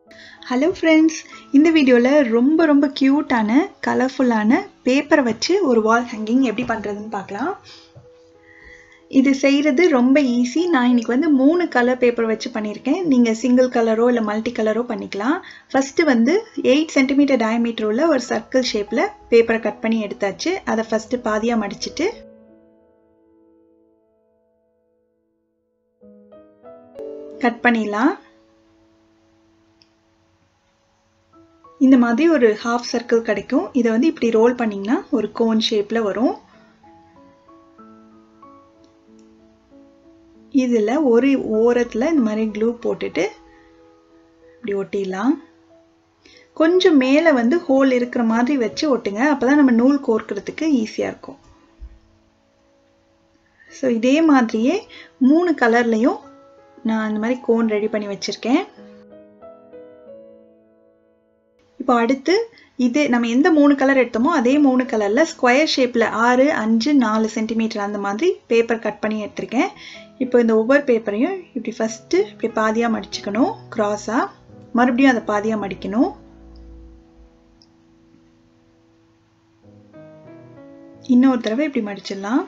hello friends இந்த வீடியோவில் ரொம்ப ரொம்ப க்யூட்டான கலர்ஃபுல்லான பேப்பரை வச்சு ஒரு வால் ஹேங்கிங் எப்படி பண்ணுறதுன்னு பார்க்கலாம் இது செய்கிறது ரொம்ப ஈஸி நான் இன்னைக்கு வந்து மூணு கலர் பேப்பர் வச்சு பண்ணியிருக்கேன் நீங்கள் சிங்கிள் கலரோ இல்லை மல்டி கலரோ பண்ணிக்கலாம் ஃபஸ்ட்டு வந்து எயிட் சென்டிமீட்டர் டயமீட்டர் உள்ள ஒரு சர்க்கிள் ஷேப்பில் பேப்பரை கட் பண்ணி எடுத்தாச்சு அதை ஃபஸ்ட்டு பாதியாக மடிச்சிட்டு கட் பண்ணிடலாம் இந்த மாதிரி ஒரு ஹாஃப் சர்க்கிள் கிடைக்கும் இதை வந்து இப்படி ரோல் பண்ணிங்கன்னா ஒரு கோன் ஷேப்பில் வரும் இதில் ஒரு ஓரத்தில் இந்த மாதிரி க்ளூ போட்டுட்டு இப்படி ஒட்டிடலாம் கொஞ்சம் மேலே வந்து ஹோல் இருக்கிற மாதிரி வச்சு ஒட்டுங்க அப்போ தான் நம்ம நூல் கோர்க்கறதுக்கு ஈஸியாக இருக்கும் ஸோ இதே மாதிரியே மூணு கலர்லேயும் நான் இந்த மாதிரி கோன் ரெடி பண்ணி வச்சுருக்கேன் இப்போ அடுத்து இது நம்ம எந்த மூணு கலர் எடுத்தோமோ அதே மூணு கலரில் ஸ்கொயர் ஷேப்பில் ஆறு அஞ்சு நாலு சென்டிமீட்டர் அந்த மாதிரி பேப்பர் கட் பண்ணி எடுத்திருக்கேன் இப்போ இந்த ஒவ்வொரு பேப்பரையும் இப்படி ஃபஸ்ட்டு இப்படி பாதியாக மடிச்சுக்கணும் க்ராஸாக மறுபடியும் அதை பாதியாக மடிக்கணும் இன்னொரு தடவை இப்படி மடிச்சிடலாம்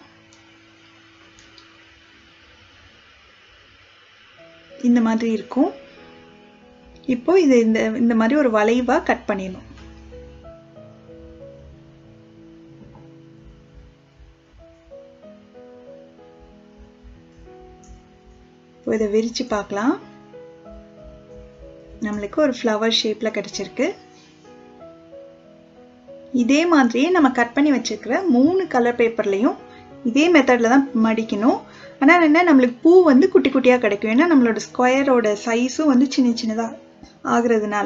இந்த மாதிரி இருக்கும் இப்போ இது இந்த இந்த மாதிரி ஒரு வளைவா கட் பண்ணிடணும் இப்போ இதை விரிச்சு பார்க்கலாம் நம்மளுக்கு ஒரு ஃப்ளவர் ஷேப்ல கிடைச்சிருக்கு இதே மாதிரியே நம்ம கட் பண்ணி வச்சிருக்கிற மூணு கலர் பேப்பர்லையும் இதே மெத்தட்ல தான் மடிக்கணும் ஆனால் என்ன நம்மளுக்கு பூ வந்து குட்டி குட்டியாக கிடைக்கும் ஏன்னா நம்மளோட ஸ்கொயரோட சைஸும் வந்து சின்ன சின்னதாக ஆகுறதுனால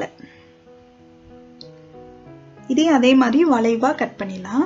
இதே அதே மாதிரி வளைவா கட் பண்ணிடலாம்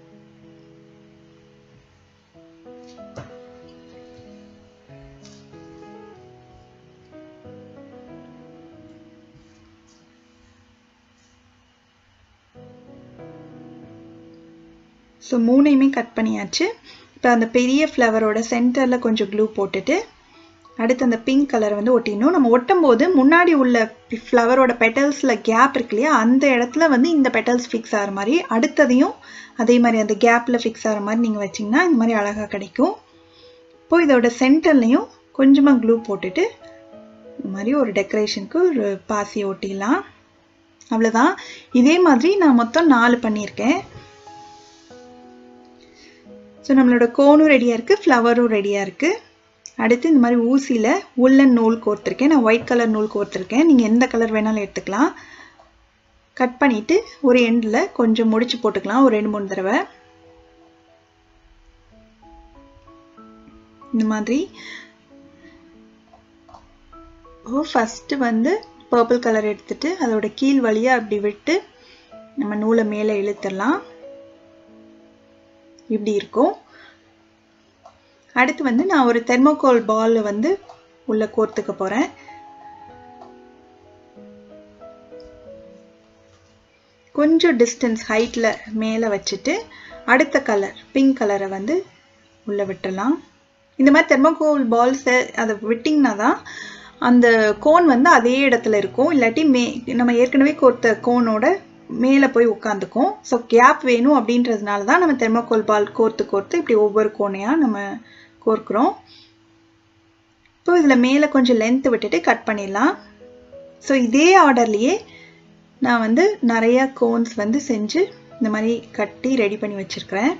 ஸோ மூணையுமே கட் பண்ணியாச்சு இப்போ அந்த பெரிய ஃப்ளவரோட சென்டரில் கொஞ்சம் க்ளூ போட்டுட்டு அடுத்து அந்த பிங்க் கலர் வந்து ஒட்டிடணும் நம்ம ஒட்டும் போது முன்னாடி உள்ள ஃப்ளவரோட பெட்டல்ஸில் கேப் இருக்கு இல்லையா அந்த இடத்துல வந்து இந்த பெட்டல்ஸ் ஃபிக்ஸ் ஆகிற மாதிரி அடுத்ததையும் அதே மாதிரி அந்த கேப்பில் ஃபிக்ஸ் ஆகிற மாதிரி நீங்கள் வச்சிங்கன்னா இந்த மாதிரி அழகாக கிடைக்கும் இப்போ இதோட சென்டர்லையும் கொஞ்சமாக க்ளூ போட்டுட்டு இந்த மாதிரி ஒரு டெக்கரேஷனுக்கு ஒரு பாசி ஒட்டிடலாம் அவ்வளோதான் இதே மாதிரி நான் மொத்தம் நாலு பண்ணியிருக்கேன் ஸோ நம்மளோட கோனும் ரெடியாக இருக்குது ஃப்ளவரும் ரெடியாக இருக்குது அடுத்து இந்த மாதிரி ஊசியில் உள்ளன் நூல் கோர்த்துருக்கேன் நான் ஒயிட் கலர் நூல் கோர்த்துருக்கேன் நீங்கள் எந்த கலர் வேணாலும் எடுத்துக்கலாம் கட் பண்ணிவிட்டு ஒரு எண்டில் கொஞ்சம் முடிச்சு போட்டுக்கலாம் ஒரு ரெண்டு மூணு தடவை இந்த மாதிரி ஓ ஃபஸ்ட்டு வந்து பர்பிள் கலர் எடுத்துட்டு அதோட கீழ் வழியாக அப்படி விட்டு நம்ம நூலை மேலே இழுத்துடலாம் இப்படி இருக்கும் அடுத்து வந்து நான் ஒரு தெர்மோகோல் பால் வந்து உள்ள கோர்த்துக்க போறேன் கொஞ்சம் டிஸ்டன்ஸ் ஹைட்ல மேலே வச்சுட்டு அடுத்த கலர் பிங்க் கலரை வந்து உள்ள விட்டுடலாம் இந்த மாதிரி தெர்மோகோல் பால்ஸை அதை விட்டிங்கன்னா தான் அந்த கோன் வந்து அதே இடத்துல இருக்கும் இல்லாட்டி மே நம்ம ஏற்கனவே கோர்த்த கோனோட மேலே போய் உட்காந்துக்கும் ஸோ கேப் வேணும் அப்படின்றதுனால தான் நம்ம தெர்மோகோல் பால் கோர்த்து கோர்த்து இப்படி ஒவ்வொரு கோணையாக நம்ம கோர்க்குறோம் இப்போ இதில் மேலே கொஞ்சம் லென்த்து விட்டுட்டு கட் பண்ணிடலாம் ஸோ இதே ஆர்டர்லேயே நான் வந்து நிறைய கோன்ஸ் வந்து செஞ்சு இந்த மாதிரி கட்டி ரெடி பண்ணி வச்சுருக்கிறேன்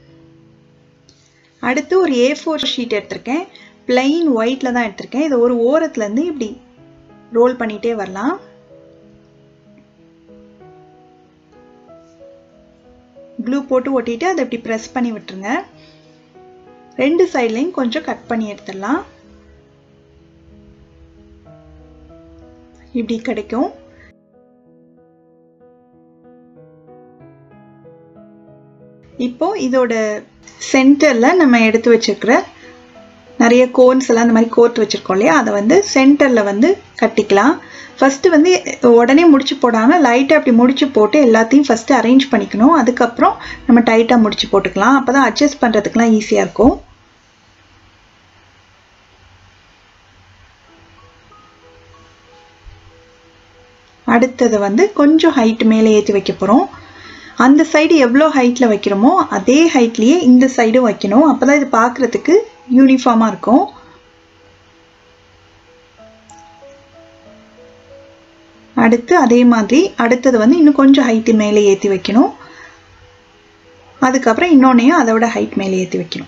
அடுத்து ஒரு ஏ ஃபோர் ஷீட் எடுத்திருக்கேன் பிளைன் ஒயிட்டில் தான் எடுத்திருக்கேன் இதை ஒரு ஓரத்துலேருந்து இப்படி ரோல் பண்ணிகிட்டே வரலாம் க்ளூ போட்டு ஒட்டிட்டு அதை இப்படி ப்ரெஸ் பண்ணி விட்டுருங்க ரெண்டு சைட்லையும் கொஞ்சம் கட் பண்ணி எடுத்துடலாம் இப்படி கிடைக்கும் இப்போ இதோட சென்டரில் நம்ம எடுத்து வச்சிருக்கிற நிறைய கோன்ஸ் எல்லாம் இந்த மாதிரி கோர்த்து வச்சுருக்கோம் இல்லையா அதை வந்து சென்டரில் வந்து கட்டிக்கலாம் ஃபஸ்ட்டு வந்து உடனே முடிச்சு போடாமல் லைட்டாக அப்படி முடிச்சு போட்டு எல்லாத்தையும் ஃபஸ்ட்டு அரேஞ்ச் பண்ணிக்கணும் அதுக்கப்புறம் நம்ம டைட்டாக முடிச்சு போட்டுக்கலாம் அப்போ தான் அட்ஜஸ்ட் பண்ணுறதுக்குலாம் ஈஸியாக இருக்கும் அடுத்தது வந்து கொஞ்சம் ஹைட் மேலே ஏற்றி வைக்க போகிறோம் அந்த சைடு எவ்வளோ ஹைட்டில் வைக்கிறோமோ அதே ஹைட்லேயே இந்த சைடும் வைக்கணும் அப்போ தான் இது பார்க்குறதுக்கு யூனிஃபார்மாக இருக்கும் அடுத்து அதே மாதிரி அடுத்தது வந்து இன்னும் கொஞ்சம் ஹைட்டு மேலே ஏற்றி வைக்கணும் அதுக்கப்புறம் இன்னொன்னையும் அதை விட ஹைட் மேலே ஏற்றி வைக்கணும்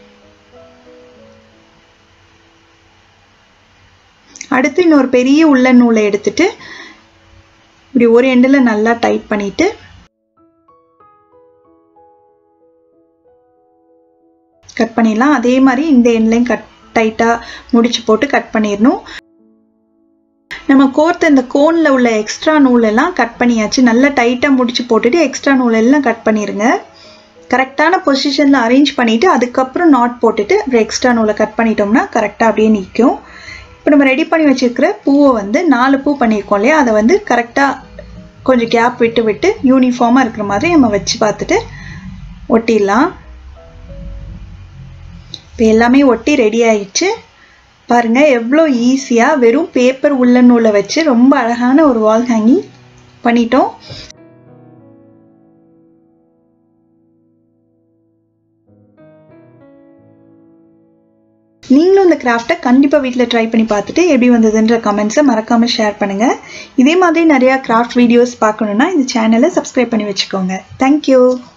அடுத்து இன்னொரு பெரிய உள்ள நூலை எடுத்துட்டு இப்படி ஒரு எண்டில் நல்லா டைட் பண்ணிட்டு கட் பண்ணிடலாம் அதே மாதிரி இந்த எண்ட்லையும் கட் டைட்டாக முடிச்சு போட்டு கட் பண்ணிடணும் நம்ம கோர்த்த இந்த கோனில் உள்ள எக்ஸ்ட்ரா நூலெல்லாம் கட் பண்ணியாச்சு நல்லா டைட்டாக முடிச்சு போட்டுட்டு எக்ஸ்ட்ரா நூலெல்லாம் கட் பண்ணிடுங்க கரெக்டான பொசிஷனில் அரேஞ்ச் பண்ணிவிட்டு அதுக்கப்புறம் நாட் போட்டுட்டு அப்புறம் எக்ஸ்ட்ரா நூலை கட் பண்ணிட்டோம்னா கரெக்டாக அப்படியே நிற்கும் இப்போ நம்ம ரெடி பண்ணி வச்சுருக்கிற பூவை வந்து நாலு பூ பண்ணியிருக்கோம் இல்லையா அதை வந்து கரெக்டாக கொஞ்சம் கேப் விட்டு விட்டு யூனிஃபார்மாக இருக்கிற மாதிரி நம்ம வச்சு பார்த்துட்டு ஒட்டிடலாம் இப்போ எல்லாமே ஒட்டி ரெடி ஆயிடுச்சு பாருங்க எவ்வளோ ஈஸியாக வெறும் பேப்பர் உள்ள நூலை வச்சு ரொம்ப அழகான ஒரு வால் ஹேங்கிங் பண்ணிட்டோம் நீங்களும் இந்த கிராஃப்டை கண்டிப்பாக வீட்டில் ட்ரை பண்ணி பார்த்துட்டு எப்படி வந்ததுன்ற கமெண்ட்ஸை மறக்காமல் ஷேர் பண்ணுங்கள் இதே மாதிரி நிறையா கிராஃப்ட் வீடியோஸ் பார்க்கணுன்னா இந்த சேனலை சப்ஸ்கிரைப் பண்ணி வச்சுக்கோங்க தேங்க்யூ